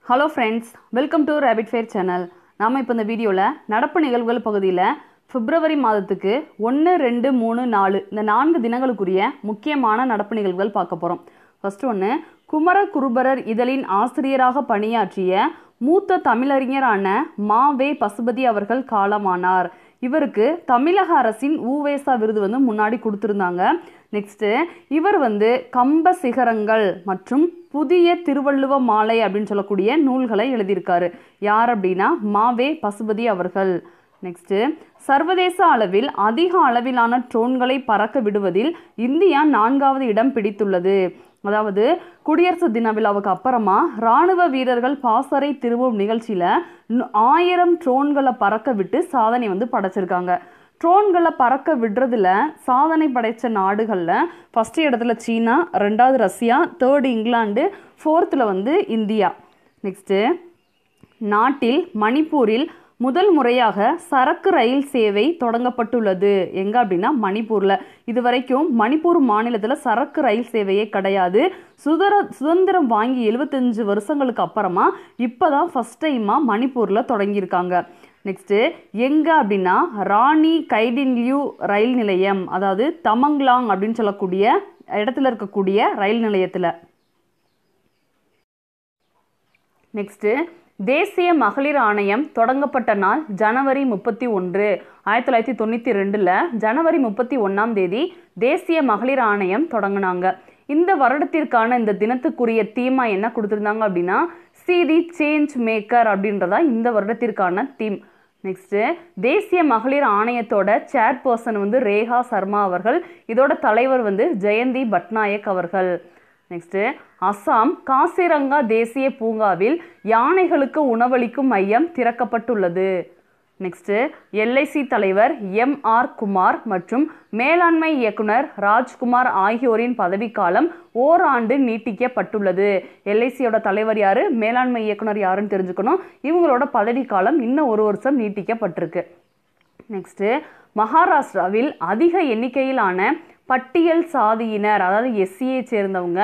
hello friends welcome to rapid fair channel நாம் இப்போ இந்த வீடியோவில் நடப்பு நிகழ்வுகள் பகுதியில் பிப்ரவரி மாதத்துக்கு ஒன்று ரெண்டு மூணு நாலு இந்த நான்கு தினங்களுக்குரிய முக்கியமான நடப்பு நிகழ்வுகள் பார்க்க போகிறோம் ஃபர்ஸ்ட் ஒன்று குமர குருபரர் இதழின் ஆசிரியராக பணியாற்றிய மூத்த தமிழறிஞரான மாவே பசுபதி அவர்கள் காலமானார் இவருக்கு தமிழக அரசின் ஊவேசா விருது வந்து முன்னாடி கொடுத்துருந்தாங்க நெக்ஸ்ட்டு இவர் வந்து கம்ப சிகரங்கள் மற்றும் புதிய திருவள்ளுவ மாலை அப்படின்னு சொல்லக்கூடிய நூல்களை எழுதியிருக்காரு யார் அப்படின்னா மாவே பசுபதி அவர்கள் நெக்ஸ்ட்டு சர்வதேச அளவில் அதிக அளவிலான ட்ரோன்களை பறக்க விடுவதில் இந்தியா நான்காவது இடம் பிடித்துள்ளது அதாவது குடியரசு தின விழாவுக்கு அப்புறமா ராணுவ வீரர்கள் பாசறை திரும்பும் நிகழ்ச்சியில் ஆயிரம் ட்ரோன்களை பறக்க விட்டு சாதனை வந்து படைச்சிருக்காங்க ட்ரோன்களை பறக்க விடுறதுல சாதனை படைத்த நாடுகளில் ஃபஸ்ட்டு இடத்துல சீனா ரெண்டாவது ரஷ்யா தேர்டு இங்கிலாந்து ஃபோர்த்தில் வந்து இந்தியா நெக்ஸ்ட்டு நாட்டில் மணிப்பூரில் முதல் முறையாக சரக்கு ரயில் சேவை தொடங்கப்பட்டுள்ளது எங்க அப்படின்னா மணிப்பூரில் இது வரைக்கும் மணிப்பூர் மாநிலத்தில் சரக்கு ரயில் சேவையே கிடையாது சுதர சுதந்திரம் வாங்கி எழுபத்தஞ்சு வருஷங்களுக்கு அப்புறமா இப்போ தான் ஃபஸ்ட் டைமாக மணிப்பூரில் தொடங்கியிருக்காங்க நெக்ஸ்ட்டு எங்கே அப்படின்னா ராணி கைடின்லியூ ரயில் நிலையம் அதாவது தமங்லாங் அப்படின்னு சொல்லக்கூடிய இடத்துல இருக்கக்கூடிய ரயில் நிலையத்தில் நெக்ஸ்ட்டு தேசிய மகளிர் ஆணையம் தொடங்கப்பட்ட நாள் ஜனவரி முப்பத்தி ஒன்று ஆயிரத்தி தொள்ளாயிரத்தி தொண்ணூற்றி ரெண்டில் ஜனவரி முப்பத்தி ஒன்றாம் தேதி தேசிய மகளிர் ஆணையம் தொடங்கினாங்க இந்த வருடத்திற்கான இந்த தினத்துக்குரிய தீமா என்ன கொடுத்துருந்தாங்க அப்படின்னா சி தி சேஞ்ச் மேக்கர் அப்படின்றதா இந்த வருடத்திற்கான தீம் நெக்ஸ்ட்டு தேசிய மகளிர் ஆணையத்தோட சேர்பர்சன் வந்து ரேகா சர்மா அவர்கள் இதோட தலைவர் வந்து ஜெயந்தி பட்நாயக் அவர்கள் நெக்ஸ்ட்டு அஸ்ஸாம் காசிரங்கா தேசிய பூங்காவில் யானைகளுக்கு உணவளிக்கும் மையம் திறக்கப்பட்டுள்ளது நெக்ஸ்ட்டு எல்ஐசி தலைவர் எம் ஆர் குமார் மற்றும் மேலாண்மை இயக்குனர் ராஜ்குமார் ஆகியோரின் பதவிக்காலம் ஓராண்டு நீட்டிக்கப்பட்டுள்ளது எல்ஐசியோட தலைவர் யாரு மேலாண்மை இயக்குனர் யாருன்னு தெரிஞ்சுக்கணும் இவங்களோட பதவிக்காலம் இன்னும் ஒரு வருஷம் நீட்டிக்கப்பட்டிருக்கு நெக்ஸ்ட்டு மகாராஷ்டிராவில் அதிக எண்ணிக்கையிலான பட்டியல் சாதியினர் அதாவது எஸ்சியை சேர்ந்தவங்க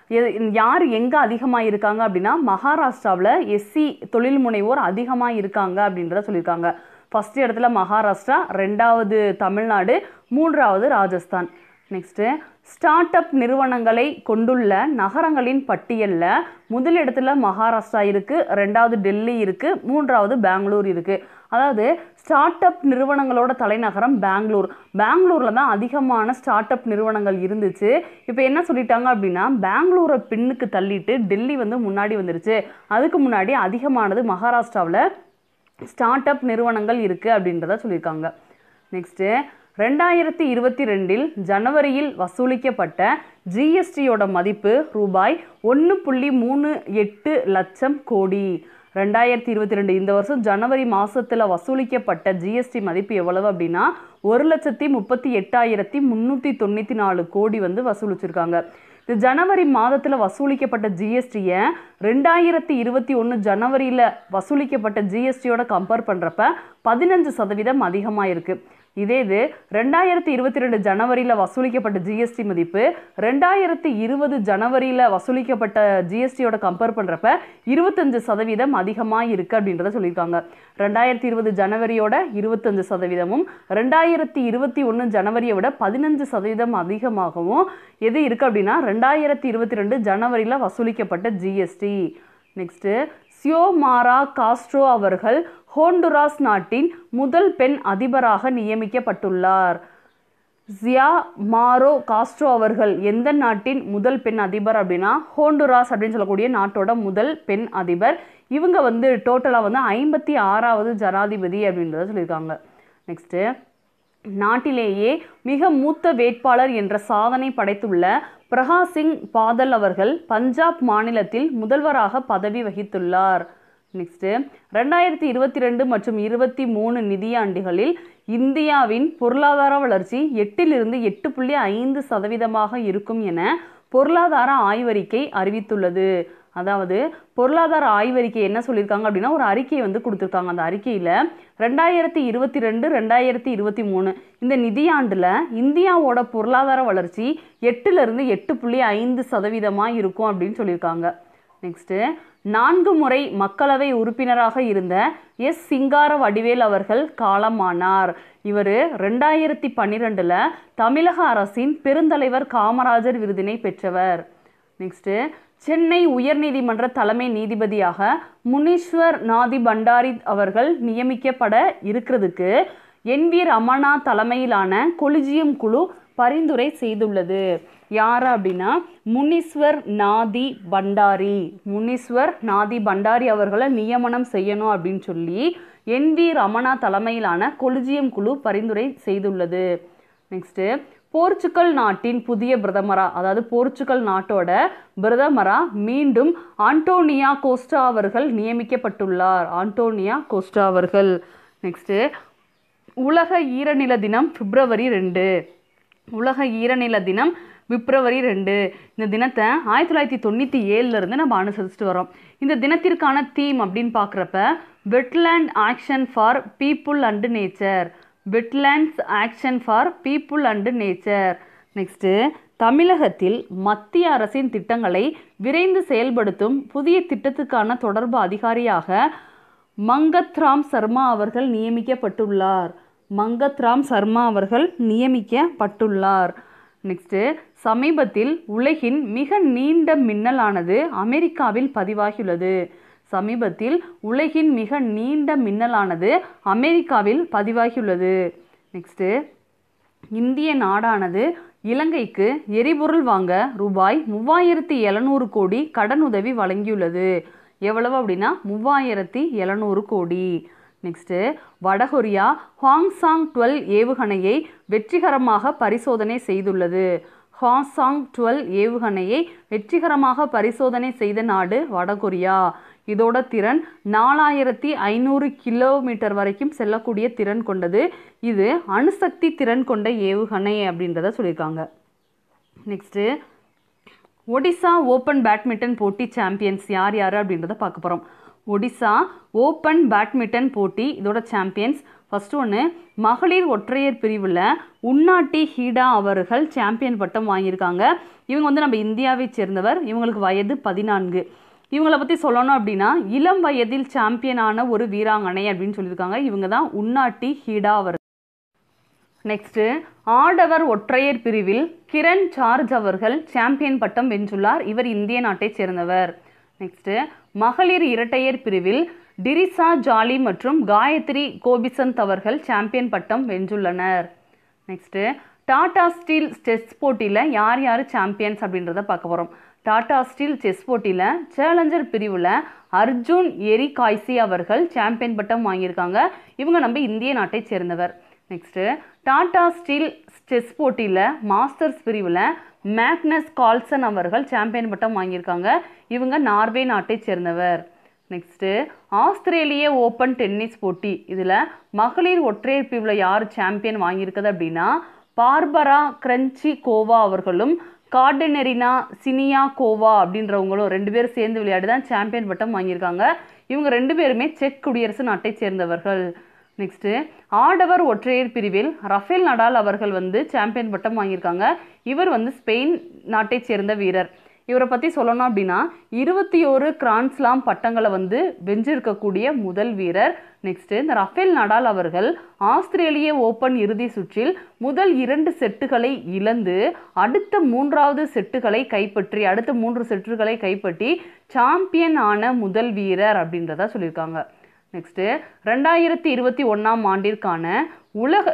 யார் எங்கே அதிகமாக இருக்காங்க அப்படின்னா மகாராஷ்டிராவில் எஸ்சி தொழில் முனைவோர் அதிகமாக இருக்காங்க அப்படின்றத சொல்லியிருக்காங்க ஃபஸ்ட் இடத்துல மகாராஷ்டிரா ரெண்டாவது தமிழ்நாடு மூன்றாவது ராஜஸ்தான் நெக்ஸ்ட்டு ஸ்டார்ட் அப் நிறுவனங்களை கொண்டுள்ள நகரங்களின் பட்டியலில் முதலிடத்துல மகாராஷ்டிரா இருக்குது ரெண்டாவது டெல்லி இருக்குது மூன்றாவது பெங்களூர் இருக்குது அதாவது ஸ்டார்ட் அப் நிறுவனங்களோட தலைநகரம் பெங்களூர் பெங்களூரில் தான் அதிகமான ஸ்டார்ட் அப் நிறுவனங்கள் இருந்துச்சு இப்போ என்ன சொல்லிட்டாங்க அப்படின்னா பெங்களூரை பின்னுக்கு தள்ளிட்டு டெல்லி வந்து முன்னாடி வந்துருச்சு அதுக்கு முன்னாடி அதிகமானது மகாராஷ்டிராவில் ஸ்டார்ட் அப் நிறுவனங்கள் இருக்குது அப்படின்றத சொல்லியிருக்காங்க நெக்ஸ்ட்டு ரெண்டாயிரத்தி இருபத்தி ரெண்டில் ஜனவரியில் வசூலிக்கப்பட்ட ஜிஎஸ்டியோட மதிப்பு ரூபாய் ஒன்று புள்ளி மூணு எட்டு லட்சம் கோடி ரெண்டாயிரத்தி இருபத்தி ரெண்டு இந்த வருஷம் ஜனவரி மாதத்தில் வசூலிக்கப்பட்ட ஜிஎஸ்டி மதிப்பு எவ்வளவு அப்படின்னா ஒரு லட்சத்தி முப்பத்தி எட்டாயிரத்தி முந்நூற்றி தொண்ணூற்றி நாலு கோடி வந்து வசூலிச்சிருக்காங்க இந்த ஜனவரி மாதத்தில் வசூலிக்கப்பட்ட ஜிஎஸ்டியை ரெண்டாயிரத்தி இருபத்தி ஒன்று ஜனவரியில் வசூலிக்கப்பட்ட ஜிஎஸ்டியோட கம்பேர் பண்ணுறப்ப பதினஞ்சு சதவீதம் அதிகமாக இருக்குது இதே இது ரெண்டாயிரத்தி இருபத்தி ரெண்டு ஜனவரியில் வசூலிக்கப்பட்ட ஜிஎஸ்டி மதிப்பு ரெண்டாயிரத்தி இருபது ஜனவரியில் வசூலிக்கப்பட்ட ஜிஎஸ்டியோட கம்பேர் பண்ணுறப்ப இருபத்தஞ்சு சதவீதம் அதிகமாக இருக்குது அப்படின்றத சொல்லியிருக்காங்க ரெண்டாயிரத்தி இருபது ஜனவரியோட இருபத்தஞ்சு சதவீதமும் ரெண்டாயிரத்தி இருபத்தி ஒன்று ஜனவரியை விட பதினஞ்சு சதவீதம் அதிகமாகவும் எது இருக்குது அப்படின்னா ரெண்டாயிரத்தி இருபத்தி ரெண்டு ஜனவரியில் வசூலிக்கப்பட்ட ஜிஎஸ்டி நெக்ஸ்ட்டு சியோமாரா காஸ்ட்ரோ அவர்கள் ஹோண்டுராஸ் நாட்டின் முதல் பெண் அதிபராக நியமிக்கப்பட்டுள்ளார் ஜியா மாரோ காஸ்ட்ரோ அவர்கள் எந்த நாட்டின் முதல் பெண் அதிபர் அப்படின்னா ஹோண்டுராஸ் அப்படின்னு சொல்லக்கூடிய நாட்டோட முதல் பெண் அதிபர் இவங்க வந்து டோட்டலாக வந்து ஐம்பத்தி ஆறாவது ஜனாதிபதி அப்படின்றத சொல்லியிருக்காங்க நெக்ஸ்ட்டு நாட்டிலேயே மிக மூத்த வேட்பாளர் என்ற சாதனை படைத்துள்ள பிரகாஷ் சிங் பாதல் அவர்கள் பஞ்சாப் மாநிலத்தில் முதல்வராக பதவி வகித்துள்ளார் நெக்ஸ்ட்டு ரெண்டாயிரத்தி இருபத்தி ரெண்டு மற்றும் இருபத்தி மூணு நிதியாண்டுகளில் இந்தியாவின் பொருளாதார வளர்ச்சி எட்டிலிருந்து எட்டு புள்ளி ஐந்து சதவீதமாக இருக்கும் என பொருளாதார ஆய்வறிக்கை அறிவித்துள்ளது அதாவது பொருளாதார ஆய்வறிக்கை என்ன சொல்லியிருக்காங்க அப்படின்னா ஒரு அறிக்கையை வந்து கொடுத்துருக்காங்க அந்த அறிக்கையில் ரெண்டாயிரத்தி இருபத்தி ரெண்டு ரெண்டாயிரத்தி இருபத்தி மூணு இந்த நிதியாண்டில் இந்தியாவோட பொருளாதார வளர்ச்சி எட்டுலேருந்து எட்டு புள்ளி ஐந்து சதவீதமாக இருக்கும் அப்படின்னு சொல்லியிருக்காங்க நெக்ஸ்ட்டு நான்கு முறை மக்களவை உறுப்பினராக இருந்த எஸ் சிங்கார வடிவேல் அவர்கள் காலமானார் இவர் ரெண்டாயிரத்தி பன்னிரெண்டில் தமிழக அரசின் பெருந்தலைவர் காமராஜர் விருதினை பெற்றவர் நெக்ஸ்ட்டு சென்னை உயர்நீதிமன்ற தலைமை நீதிபதியாக முனீஸ்வர் நாதி பண்டாரி அவர்கள் நியமிக்கப்பட இருக்கிறதுக்கு என் வி ரமணா தலைமையிலான கொலிஜியம் குழு பரிந்துரை செய்துள்ளது யார் அப்படின்னா முனீஸ்வர் நாதி பண்டாரி முனீஸ்வர் நாதி பண்டாரி அவர்களை நியமனம் செய்யணும் அப்படின்னு சொல்லி என் வி ரமணா தலைமையிலான கொலிஜியம் குழு பரிந்துரை செய்துள்ளது நெக்ஸ்ட்டு போர்ச்சுகல் நாட்டின் புதிய பிரதமரா அதாவது போர்ச்சுகல் நாட்டோட பிரதமரா மீண்டும் ஆண்டோனியா கோஸ்டா அவர்கள் நியமிக்கப்பட்டுள்ளார் ஆண்டோனியா கோஸ்டா அவர்கள் நெக்ஸ்ட்டு உலக ஈரநில தினம் பிப்ரவரி ரெண்டு உலக ஈரநில தினம் பிப்ரவரி ரெண்டு இந்த தினத்தை ஆயிரத்தி தொள்ளாயிரத்தி தொண்ணூற்றி ஏழுலேருந்து நம்ம அனுசரிச்சுட்டு வரோம் இந்த தினத்திற்கான தீம் அப்படின்னு பார்க்குறப்ப wetland action for people and nature wetlands action for people and nature next தமிழகத்தில் மத்திய அரசின் திட்டங்களை விரைந்து செயல்படுத்தும் புதிய திட்டத்துக்கான தொடர்பு அதிகாரியாக மங்கத்ராம் சர்மா அவர்கள் நியமிக்கப்பட்டுள்ளார் மங்கத்ராம் சர்மா அவர்கள் நியமிக்கப்பட்டுள்ளார் நெக்ஸ்ட்டு சமீபத்தில் உலகின் மிக நீண்ட மின்னலானது அமெரிக்காவில் பதிவாகியுள்ளது சமீபத்தில் உலகின் மிக நீண்ட மின்னலானது அமெரிக்காவில் பதிவாகியுள்ளது நெக்ஸ்ட்டு இந்திய நாடானது இலங்கைக்கு எரிபொருள் வாங்க ரூபாய் மூவாயிரத்தி எழுநூறு கோடி கடனுதவி வழங்கியுள்ளது எவ்வளவு அப்படின்னா மூவாயிரத்தி எழுநூறு கோடி நெக்ஸ்ட்டு வடகொரியா ஹாங்சாங் டுவெல் ஏவுகணையை வெற்றிகரமாக பரிசோதனை செய்துள்ளது ஹாங்சாங் டுவெல் ஏவுகணையை வெற்றிகரமாக பரிசோதனை செய்த நாடு வடகொரியா இதோட திறன் நாலாயிரத்தி ஐநூறு கிலோமீட்டர் வரைக்கும் செல்லக்கூடிய திறன் கொண்டது இது அணுசக்தி திறன் கொண்ட ஏவுகணை அப்படின்றத சொல்லியிருக்காங்க நெக்ஸ்ட்டு ஒடிசா ஓப்பன் பேட்மிண்டன் போட்டி சாம்பியன்ஸ் யார் யார் அப்படின்றத பார்க்க போகிறோம் ஒடிசா ஓப்பன் பேட்மிண்டன் போட்டி இதோட சாம்பியன்ஸ் ஃபர்ஸ்ட் ஒன்று மகளிர் ஒற்றையர் பிரிவில் உன்னாட்டி ஹீடா அவர்கள் சாம்பியன் பட்டம் வாங்கியிருக்காங்க இவங்க வந்து நம்ம இந்தியாவை சேர்ந்தவர் இவங்களுக்கு வயது பதினான்கு இவங்களை பற்றி சொல்லணும் அப்படின்னா இளம் வயதில் சாம்பியனான ஒரு வீராங்கனை அப்படின்னு சொல்லியிருக்காங்க இவங்க தான் உன்னாட்டி ஹீடா அவர் நெக்ஸ்ட்டு ஆடவர் ஒற்றையர் பிரிவில் கிரண் சார்ஜ் அவர்கள் சாம்பியன் பட்டம் வென்றுள்ளார் இவர் இந்திய நாட்டைச் சேர்ந்தவர் நெக்ஸ்ட்டு மகளிர் இரட்டையர் பிரிவில் டிரிசா ஜாலி மற்றும் காயத்ரி கோபிசந்த் அவர்கள் சாம்பியன் பட்டம் வென்றுள்ளனர் நெக்ஸ்ட்டு டாடா ஸ்டீல் செஸ் போட்டியில் யார் யார் சாம்பியன்ஸ் அப்படின்றத பார்க்க போகிறோம் டாடா ஸ்டீல் செஸ் போட்டியில் சேலஞ்சர் பிரிவில் அர்ஜுன் எரி காய்சி அவர்கள் சாம்பியன் பட்டம் வாங்கியிருக்காங்க இவங்க நம்ம இந்திய நாட்டைச் சேர்ந்தவர் நெக்ஸ்ட்டு டாடா ஸ்டீல் செஸ் போட்டியில் மாஸ்டர்ஸ் பிரிவில் மேக்னஸ் கால்சன் அவர்கள் சாம்பியன் பட்டம் வாங்கியிருக்காங்க இவங்க நார்வே நாட்டைச் சேர்ந்தவர் நெக்ஸ்ட்டு ஆஸ்திரேலிய ஓப்பன் டென்னிஸ் போட்டி இதில் மகளிர் ஒற்றையர் பிரிவில் யார் சாம்பியன் வாங்கியிருக்குது அப்படின்னா பார்பரா கிரன்ச்சி கோவா அவர்களும் கார்டனெரினா சினியா கோவா அப்படின்றவங்களும் ரெண்டு பேரும் சேர்ந்து விளையாடி தான் சாம்பியன் பட்டம் வாங்கியிருக்காங்க இவங்க ரெண்டு பேருமே செக் குடியரசு நாட்டைச் சேர்ந்தவர்கள் நெக்ஸ்ட்டு ஆடவர் ஒற்றையர் பிரிவில் ரஃபேல் நடால் அவர்கள் வந்து சாம்பியன் பட்டம் வாங்கியிருக்காங்க இவர் வந்து ஸ்பெயின் நாட்டைச் சேர்ந்த வீரர் இவரை பற்றி சொல்லணும் அப்படின்னா இருபத்தி ஓரு கிராண்ட்ஸ்லாம் பட்டங்களை வந்து வென்றிருக்கக்கூடிய முதல் வீரர் நெக்ஸ்ட்டு இந்த ரஃபேல் நடால் அவர்கள் ஆஸ்திரேலிய ஓப்பன் இறுதி சுற்றில் முதல் இரண்டு செட்டுகளை இழந்து அடுத்த மூன்றாவது செட்டுகளை கைப்பற்றி அடுத்த மூன்று செட்டுகளை கைப்பற்றி சாம்பியன் ஆன முதல் வீரர் அப்படின்றத சொல்லியிருக்காங்க நெக்ஸ்ட்டு ரெண்டாயிரத்தி இருபத்தி ஒன்றாம் ஆண்டிற்கான உலக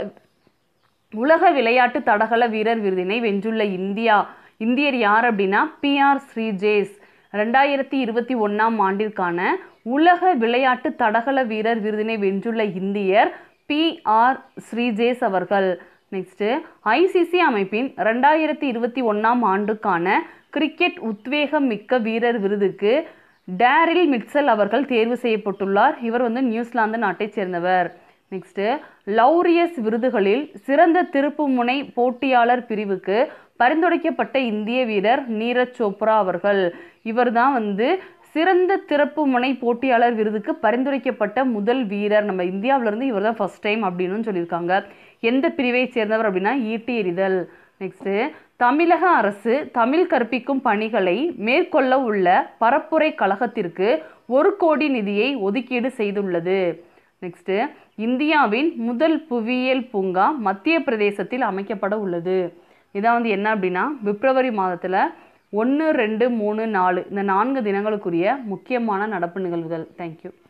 உலக விளையாட்டு தடகள வீரர் விருதினை வென்றுள்ள இந்தியா இந்தியர் யார் அப்படின்னா பிஆர் ஸ்ரீஜேஸ் ரெண்டாயிரத்தி இருபத்தி ஒன்றாம் ஆண்டிற்கான உலக விளையாட்டு தடகள வீரர் விருதினை வென்றுள்ள இந்தியர் பிஆர் ஸ்ரீஜேஸ் அவர்கள் நெக்ஸ்ட்டு ஐசிசி அமைப்பின் ரெண்டாயிரத்தி இருபத்தி ஒன்றாம் ஆண்டுக்கான கிரிக்கெட் உத்வேகம் மிக்க வீரர் விருதுக்கு டேரில் மிட்சல் அவர்கள் தேர்வு செய்யப்பட்டுள்ளார் இவர் வந்து நியூசிலாந்து நாட்டைச் சேர்ந்தவர் நெக்ஸ்ட்டு லௌரியஸ் விருதுகளில் சிறந்த திருப்புமுனை போட்டியாளர் பிரிவுக்கு பரிந்துரைக்கப்பட்ட இந்திய வீரர் நீரஜ் சோப்ரா அவர்கள் இவர் தான் வந்து சிறந்த திறப்பு முனை போட்டியாளர் விருதுக்கு பரிந்துரைக்கப்பட்ட முதல் வீரர் நம்ம இந்தியாவிலேருந்து இவர் தான் ஃபஸ்ட் டைம் அப்படின்னு சொல்லியிருக்காங்க எந்த பிரிவை சேர்ந்தவர் அப்படின்னா ஈட்டி எறிதல் நெக்ஸ்ட்டு தமிழக அரசு தமிழ் கற்பிக்கும் பணிகளை மேற்கொள்ள உள்ள பரப்புரை கழகத்திற்கு ஒரு கோடி நிதியை ஒதுக்கீடு செய்துள்ளது நெக்ஸ்ட்டு இந்தியாவின் முதல் புவியியல் பூங்கா மத்திய பிரதேசத்தில் அமைக்கப்பட உள்ளது இதான் வந்து என்ன அப்படின்னா பிப்ரவரி மாதத்தில் ஒன்று ரெண்டு மூணு நாலு இந்த நான்கு தினங்களுக்குரிய முக்கியமான நடப்பு நிகழ்வுகள் தேங்க்யூ